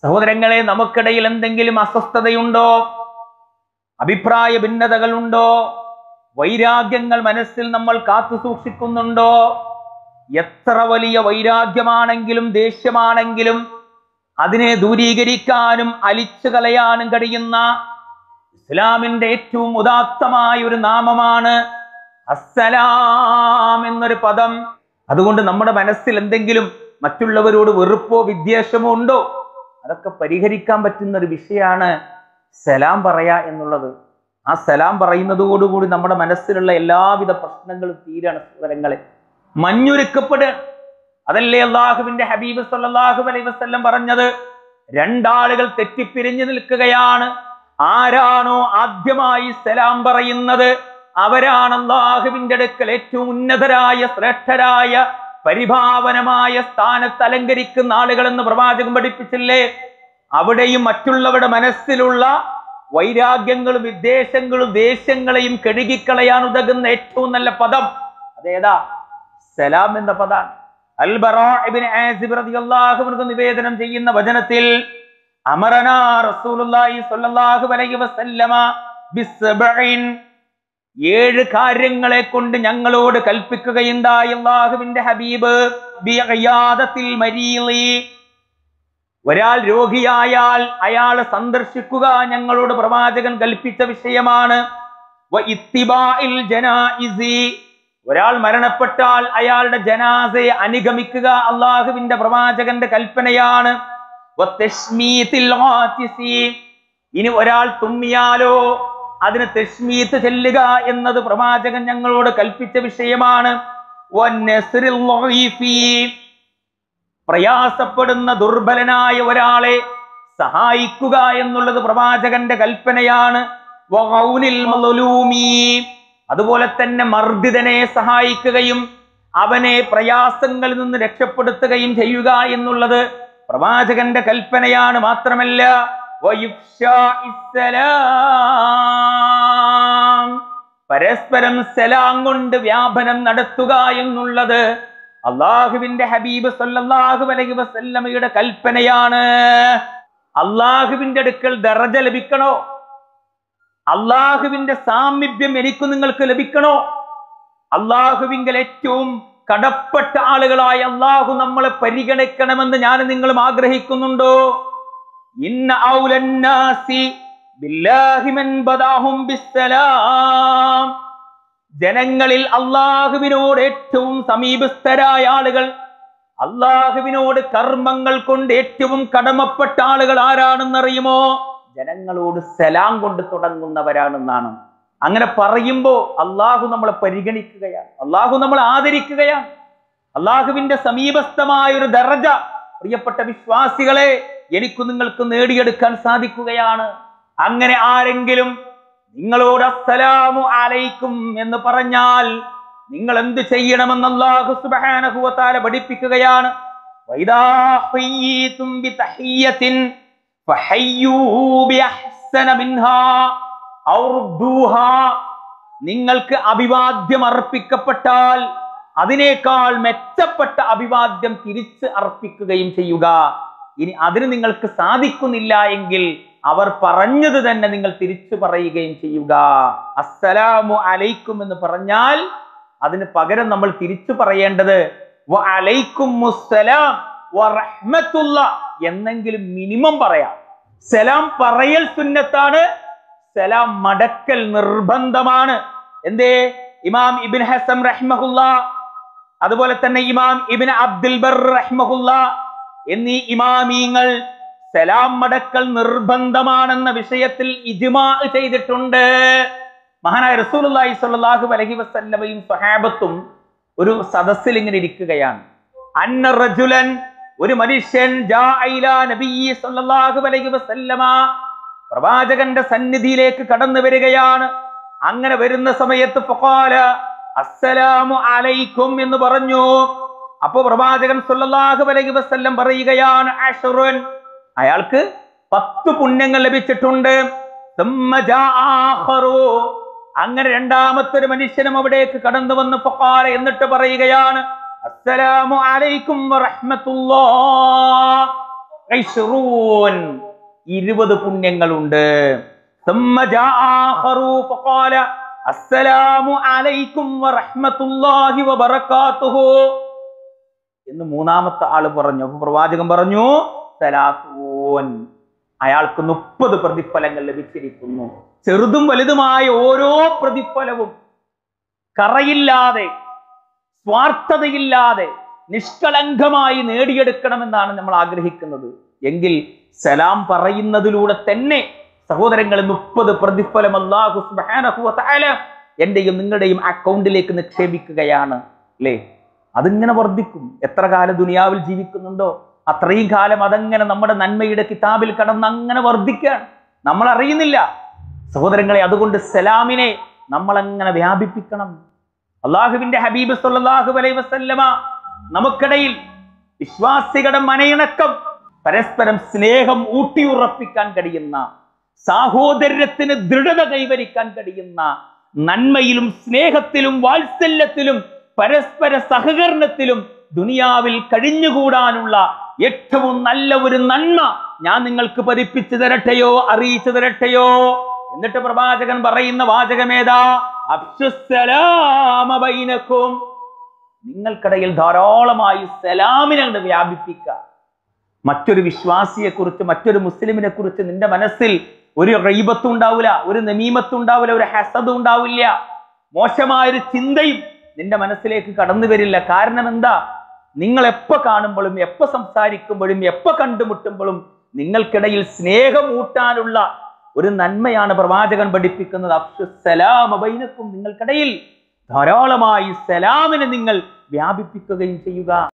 സഹോദരങ്ങളെ നമുക്കിടയിൽ എന്തെങ്കിലും അസ്വസ്ഥതയുണ്ടോ അഭിപ്രായ ഭിന്നതകളുണ്ടോ വൈരാഗ്യങ്ങൾ മനസ്സിൽ നമ്മൾ കാത്തു സൂക്ഷിക്കുന്നുണ്ടോ എത്ര വലിയ വൈരാഗ്യമാണെങ്കിലും ദേഷ്യമാണെങ്കിലും അതിനെ ദൂരീകരിക്കാനും അലിച്ചു കളയാനും കഴിയുന്ന ഇസ്ലാമിന്റെ ഏറ്റവും ഉദാത്തമായ ഒരു നാമമാണ് അസ്സലാം എന്നൊരു പദം അതുകൊണ്ട് നമ്മുടെ മനസ്സിൽ എന്തെങ്കിലും മറ്റുള്ളവരോട് വെറുപ്പോ വിദ്വേഷമോ ഉണ്ടോ അതൊക്കെ പരിഹരിക്കാൻ പറ്റുന്ന ഒരു വിഷയമാണ് സലാം പറയാ എന്നുള്ളത് ആ സലാം പറയുന്നതോടുകൂടി നമ്മുടെ മനസ്സിലുള്ള എല്ലാവിധ പ്രശ്നങ്ങളും തീരാണ് സഹോദരങ്ങളെ മഞ്ഞുരുക്കപ്പെടുക അതല്ലേ അള്ളാഹുവിന്റെ ഹബീബ് സല്ലല്ലാഹു അലൈഹി വസല്ലം പറഞ്ഞത് രണ്ടാളുകൾ തെറ്റിപ്പിരിഞ്ഞു നിൽക്കുകയാണ് ആരാണോ ആദ്യമായി സലാം പറയുന്നത് അവരാണ് അള്ളാഹുവിന്റെ അടുക്കൽ ഏറ്റവും ഉന്നതരായ ശ്രേഷ്ഠരായ പരിഭാവനമായ സ്ഥാനത്ത് അലങ്കരിക്കുന്ന ആളുകൾ എന്ന് പ്രവാചകൻ പഠിപ്പിച്ചില്ലേ അവിടെയും മറ്റുള്ളവരുടെ മനസ്സിലുള്ള വൈരാഗ്യങ്ങളും വിദ്വേഷങ്ങളും ദേഷ്യങ്ങളെയും കഴുകിക്കളയാൻ ഉതകുന്ന ഏറ്റവും നല്ല പദം അതേതാ സലാം എന്ന പദാണ് അൽ ബറാ ഇബ്നു ആസിബ് റളിയല്ലാഹു അൻഹു നിവേദനം ചെയ്യുന്ന വചനത്തിൽ അമറനാ റസൂലുള്ളാഹി സ്വല്ലല്ലാഹു അലൈഹി വസല്ലമ ബിസ്ബഇൻ ഏഴ് കാര്യങ്ങളെ കൊണ്ട് ഞങ്ങളോട് കൽപ്പിക്കുകയുണ്ടായി അള്ളാഹുവിന്റെ ഹബീബ് ബിഇയാദത്തിൽ മരീളി ഒരാൾ രോഗിയായാൽ അയാളെ സന്ദർശിക്കുക ഞങ്ങളോട് പ്രവാചകൻ കൽപ്പിച്ച വിഷയമാണ് വ ഇത്തിബാഇൽ ജനായിസി ഒരാൾ മരണപ്പെട്ടാൽ അയാളുടെ ജനാസയെ അനുഗമിക്കുക അള്ളാഹുവിന്റെ പ്രവാചകന്റെ കൽപ്പനയാണ് വ തശ്മീത്തിൽ ആതിസി. ഇനി ഒരാൾ തുമ്മിയാലോ അതിന് തശ്മീത്ത് ചെല്ലുക എന്നത് പ്രവാചകൻ ഞങ്ങളോട് കൽപ്പിച്ച വിഷയമാണ് വ നസ്രിൽ ളഈഫി. പ്രയാസപ്പെടുന്ന ദുർബലനായ ഒരാളെ സഹായിക്കുക എന്നുള്ളത് പ്രവാചകന്റെ കൽപ്പനയാണ് വഗൗനിൽ മളുലൂമി. അതുപോലെ തന്നെ മർദ്ദിതനെ സഹായിക്കുകയും അവനെ പ്രയാസങ്ങളിൽ നിന്ന് രക്ഷപ്പെടുത്തുകയും ചെയ്യുക എന്നുള്ളത് പ്രവാചകന്റെ കൽപ്പനയാണ് മാത്രമല്ല വയുഫ്ശാഇസ്സലാം. പരസ്പരം സലാം കൊണ്ട് വ്യാപനം നടത്തുക എന്നുള്ളത് അള്ളാഹുവിന്റെ ഹബീബ് സല്ലല്ലാഹു അലൈഹി വസല്ലമയുടെ കൽപ്പനയാണ് അള്ളാഹുവിന്റെ അടുക്കൽ ദറജ ലഭിക്കണോ അള്ളാഹുവിന്റെ സാമീപ്യം എനിക്ക് നിങ്ങൾക്ക് ലഭിക്കണോ അള്ളാഹുവിങ്കൽ ഏറ്റവും കടപ്പെട്ട ആളുകളായ അള്ളാഹു നമ്മളെ പരിഗണിക്കണമെന്ന് ഞാൻ നിങ്ങളും ആഗ്രഹിക്കുന്നുണ്ടോ ഇന്ന ഔലന്നാസി ബില്ലാഹി മൻ ബദാഹും ബിസ്സലാം ജനങ്ങളിൽ അള്ളാഹുവിനോട് ഏറ്റവും സമീപസ്ഥരായ ആളുകൾ അള്ളാഹുവിനോട് കർമ്മങ്ങൾ കൊണ്ട് ഏറ്റവും കടമപ്പെട്ട ആളുകൾ ആരാണെന്നറിയുമോ ജനങ്ങളോട് സലാം കൊണ്ട് തുടങ്ങുന്നവരാണെന്നാണ് അങ്ങനെ പറയുമ്പോ അള്ളാഹു നമ്മളെ പരിഗണിക്കുകയാണ് അള്ളാഹു നമ്മളെ ആദരിക്കുകയാണ് അള്ളാഹുവിന്റെ സമീപസ്ഥമായ ഒരു ദറജ പ്രിയപ്പെട്ട വിശ്വാസികളെ എനിക്ക് നിങ്ങൾക്ക് നേടിയെടുക്കാൻ സാധിക്കുകയാണ് അങ്ങനെ ആരെങ്കിലും നിങ്ങളോട് അസ്സലാമു അലൈക്കും എന്ന് പറഞ്ഞാൽ നിങ്ങൾ എന്ത് ചെയ്യണമെന്ന് അല്ലാഹു സുബ്ഹാനഹു വ തആല പഠിപ്പിക്കുകയാണ് വൈദാ ഹയ്യീതും ബിതഹിയ്യത്തിൻ ഫഹയ്യൂ ബിഅഹ്സന മിൻഹാ ഔ റുദ്ദൂഹാ നിങ്ങൾക്ക് അഭിവാദ്യം അർപ്പിക്കപ്പെട്ടാൽ അതിനേക്കാൾ മെച്ചപ്പെട്ട അഭിവാദ്യം തിരിച്ച് അർപ്പിക്കുകയും ചെയ്യുക ഇനി അതിന് നിങ്ങൾക്ക് സാധിക്കുന്നില്ല എങ്കിൽ അവർ പറഞ്ഞത് തന്നെ നിങ്ങൾ തിരിച്ചു പറയുകയും ചെയ്യുക അസ്സലാമു അലൈക്കും എന്ന് പറഞ്ഞാൽ അതിന് പകരം നമ്മൾ തിരിച്ചു പറയേണ്ടത് വ അലൈക്കുമുസ്സലാം വ റഹ്മത്തുള്ള എന്നെങ്കിലും മിനിമം പറയാം സലാം പറയൽ സുന്നത്താണ് സലാം മടക്കൽ നിർബന്ധമാണ് എന്തേ ഇമാം ഇബിൻ ഹസം റഹ്മഹുല്ല അതുപോലെ തന്നെ ഇമാം ഇബിൻ അബ്ദുൽ ബർ റഹ്മഹുല്ല എന്നീ ഇമാമീങ്ങൾ സലാം മടക്കൽ നിർബന്ധമാണെന്ന വിഷയത്തിൽ ഇജ്മാ ചെയ്തിട്ടുണ്ട് മഹാനായ റസൂലുള്ളാഹി സ്വല്ലല്ലാഹു അലൈഹി വസല്ലമയും സ്വഹാബത്തും ഒരു സദസ്സിൽ ഇങ്ങനെ ഇരിക്കുകയാണ് അന്ന റജുലൻ ഒരു മനുഷ്യൻ ജാഅ ഇലാ നബിയ്യി സ്വല്ലല്ലാഹു അലൈഹി വസല്ലമ പ്രവാചകന്റെ സന്നിധിയിലേക്ക് കടന്നു വരികയാണ് അങ്ങനെ വരുന്ന സമയത്ത് ഫഖാല അസ്സലാമു അലൈക്കും എന്ന് പറഞ്ഞു അപ്പൊ പ്രവാചകൻ സല്ലല്ലാഹു അലൈഹി വസല്ലം പറയുകയാണ് അഷ്റുൻ അയാൾക്ക് പത്ത് പുണ്യങ്ങൾ ലഭിച്ചിട്ടുണ്ട് ثم جاء آخر. അങ്ങനെ രണ്ടാമത്തെ ഒരു മനുഷ്യനും അവിടേക്ക് കടന്നു വന്ന് ഫഖാല എന്നിട്ട് പറയുകയാണ് അസ്സലാമു അലൈക്കും വറഹ്മത്തുള്ളാഹ് ഇശ്റൂൻ. ഇരുപത് പുണ്യങ്ങളുണ്ട് ثم جاء آخر فقال السلام عليكم ورحمة الله وبركاته എന്ന് മൂന്നാമത്തെ ആള് പറഞ്ഞു അപ്പൊ പ്രവാചകൻ പറഞ്ഞു സലാസൂൻ അയാൾക്ക് മുപ്പത് പ്രതിഫലങ്ങൾ ലഭിച്ചിരിക്കുന്നു ചെറുതും വലുതുമായ ഓരോ പ്രതിഫലവും കറയില്ലാതെ സ്വാർത്ഥതയില്ലാതെ നിഷ്കളങ്കമായി നേടിയെടുക്കണമെന്നാണ് നമ്മൾ ആഗ്രഹിക്കുന്നത് എങ്കിൽ സലാം പറയുന്നതിലൂടെ തന്നെ സഹോദരങ്ങൾ മുപ്പത് പ്രതിഫലം അല്ലാഹു സുബ്ഹാനഹു വ തആല എന്റെയും നിങ്ങളുടെയും അക്കൗണ്ടിലേക്ക് നിക്ഷേപിക്കുകയാണ് അല്ലേ അതിങ്ങനെ വർദ്ധിക്കും എത്ര കാലം ദുനിയാവിൽ ജീവിക്കുന്നുണ്ടോ അത്രയും കാലം അതങ്ങനെ നമ്മുടെ നന്മയുടെ കിതാബിൽ കടന്ന് അങ്ങനെ വർദ്ധിക്കുകയാണ് നമ്മൾ അറിയുന്നില്ല സഹോദരങ്ങളെ അതുകൊണ്ട് സലാമിനെ നമ്മൾ അങ്ങനെ വ്യാപിപ്പിക്കണം അള്ളാഹുവിന്റെ ഹബീബ് സല്ലല്ലാഹു അലൈഹി വസല്ലമ നമുക്കിടയിൽ വിശ്വാസികളുടെ മനയിണക്കം പരസ്പരം സ്നേഹം ഊട്ടിയുറപ്പിക്കാൻ കഴിയുന്ന സാഹോദര്യത്തിന് ദൃഢത കൈവരിക്കാൻ കഴിയുന്ന നന്മയിലും സ്നേഹത്തിലും വാത്സല്യത്തിലും പരസ്പര സഹകരണത്തിലും ദുനിയാവിൽ കഴിഞ്ഞുകൂടാനുള്ള ഏറ്റവും നല്ല ഒരു നന്മ ഞാൻ നിങ്ങൾക്ക് പതിപ്പിച്ചു തരട്ടെയോ അറിയിച്ചു തരട്ടെയോ എന്നിട്ട് പ്രവാചകൻ പറയുന്ന വാചകമേതാ അബ്സുസ്സലാമ ബൈനക്കും നിങ്ങൾക്കിടയിൽ ധാരാളമായി സലാമിനെ അങ്ങട് വ്യാപിപ്പിക്കുക മറ്റൊരു വിശ്വാസിയെ കുറിച്ച് മറ്റൊരു മുസ്ലിമിനെ കുറിച്ച് നിന്റെ മനസ്സിൽ ഒരു റൈബത്തും ഉണ്ടാവില്ല ഒരു നമീമത്തും ഉണ്ടാവില്ല ഒരു ഹസദും ഉണ്ടാവില്ല മോശമായൊരു ചിന്തയും നിന്റെ മനസ്സിലേക്ക് കടന്നു വരില്ല കാരണം എന്താ നിങ്ങൾ എപ്പോ കാണുമ്പോഴും എപ്പോ സംസാരിക്കുമ്പോഴും എപ്പോ കണ്ടുമുട്ടുമ്പോഴും നിങ്ങൾക്കിടയിൽ സ്നേഹം ഊട്ടാനുള്ള ഒരു നന്മയാണ് പ്രവാചകൻ പഠിപ്പിക്കുന്നത് അബ്സുസലാമ ബൈനക്കും നിങ്ങൾക്കിടയിൽ ധാരാളമായി സലാമിനെ നിങ്ങൾ വ്യാപിപ്പിക്കുകയും ചെയ്യുക